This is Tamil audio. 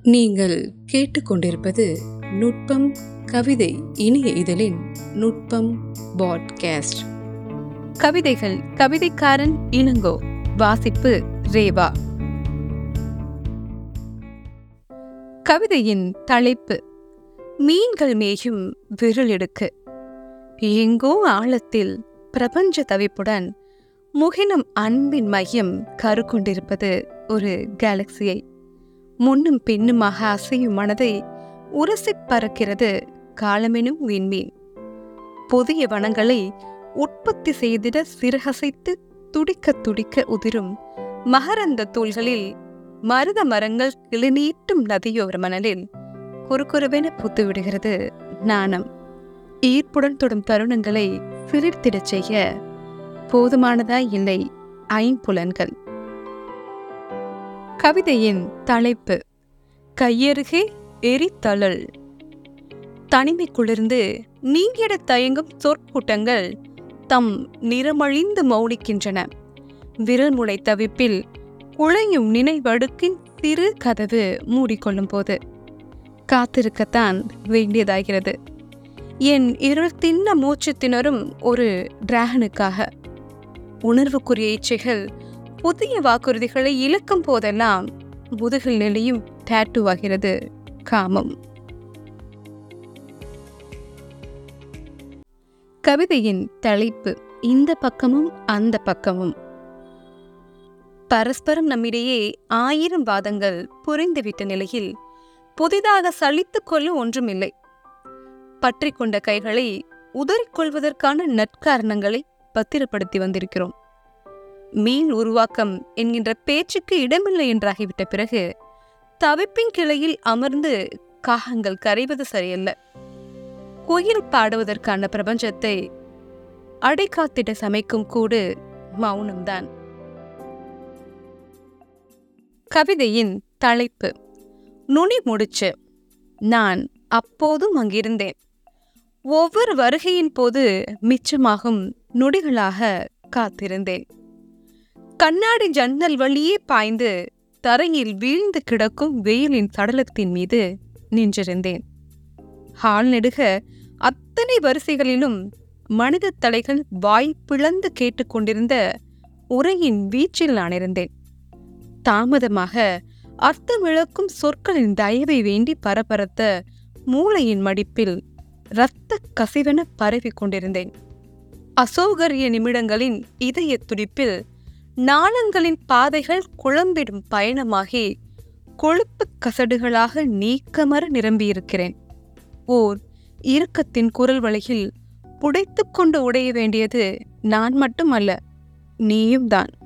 நீங்கள் கேட்டுக்கொண்டிருப்பது நுட்பம் கவிதை இணைய இதழின் நுட்பம் பாட்காஸ்ட் கவிதைகள் கவிதைக்காரன் இளங்கோ வாசிப்பு ரேவா கவிதையின் தலைப்பு மீன்கள் மேயும் விரலெடுக்கு எங்கோ ஆழத்தில் பிரபஞ்ச தவிப்புடன் முகினும் அன்பின் மையம் கரு கொண்டிருப்பது ஒரு கேலக்சியை முன்னும் பின்னுமாக அசையும் மனதை உரசிப் பறக்கிறது காலமெனும் விண்மீன் புதிய வனங்களை உற்பத்தி செய்திட சிறகசைத்து துடிக்க துடிக்க உதிரும் மகரந்த தூள்களில் மருத மரங்கள் கிளிநீட்டும் நதியோர மணலில் குறுகுறுவென புத்து விடுகிறது நாணம் ஈர்ப்புடன் தொடும் தருணங்களை சிலிர்த்திடச் செய்ய போதுமானதாய் இல்லை ஐம்புலன்கள் கவிதையின் தலைப்பு கையருகே எரித்தழல் தனிமைக்குளிர்ந்து நீங்கிடத் தயங்கும் சொற்கூட்டங்கள் தம் நிறமழிந்து மௌனிக்கின்றன விரல்முனை தவிப்பில் குழையும் நினைவடுக்கின் சிறு கதவு மூடிக்கொள்ளும் போது காத்திருக்கத்தான் வேண்டியதாகிறது என் இருள் தின்ன மூச்சு திணறும் ஒரு டிராகனுக்காக உணர்வுக்குரிய இச்சைகள் புதிய வாக்குறுதிகளை இழக்கும் போதெல்லாம் முதுகில் நிலையும் டேட்டுவாகிறது காமம் கவிதையின் தலைப்பு இந்த பக்கமும் அந்த பக்கமும் பரஸ்பரம் நம்மிடையே ஆயிரம் வாதங்கள் புரிந்துவிட்ட நிலையில் புதிதாக சலித்துக் கொள்ள ஒன்றுமில்லை பற்றிக் கொண்ட கைகளை உதறிக்கொள்வதற்கான நற்காரணங்களை பத்திரப்படுத்தி வந்திருக்கிறோம் மீன் உருவாக்கம் என்கின்ற பேச்சுக்கு இடமில்லை என்றாகிவிட்ட பிறகு தவிப்பின் கிளையில் அமர்ந்து காகங்கள் கரைவது சரியல்ல குயில் பாடுவதற்கான பிரபஞ்சத்தை அடைக்காத்திட சமைக்கும் கூடு மௌனம்தான் கவிதையின் தலைப்பு நுனி முடிச்சு நான் அப்போதும் அங்கிருந்தேன் ஒவ்வொரு வருகையின் போது மிச்சமாகும் நொடிகளாக காத்திருந்தேன் கண்ணாடி ஜன்னல் வழியே பாய்ந்து தரையில் வீழ்ந்து கிடக்கும் வெயிலின் சடலத்தின் மீது நின்றிருந்தேன் ஹால் நெடுக அத்தனை வரிசைகளிலும் மனித தலைகள் வாய் பிளந்து கேட்டுக்கொண்டிருந்த உரையின் வீச்சில் நான் இருந்தேன் தாமதமாக அர்த்தமிழக்கும் சொற்களின் தயவை வேண்டி பரபரத்த மூளையின் மடிப்பில் இரத்த கசிவென பரவிக் கொண்டிருந்தேன் அசௌகரிய நிமிடங்களின் இதய துடிப்பில் நாணங்களின் பாதைகள் குழம்பிடும் பயணமாகி கொழுப்பு கசடுகளாக நீக்கமர நிரம்பியிருக்கிறேன் ஓர் இறுக்கத்தின் குரல் வழியில் புடைத்துக் கொண்டு உடைய வேண்டியது நான் மட்டுமல்ல நீயும் தான்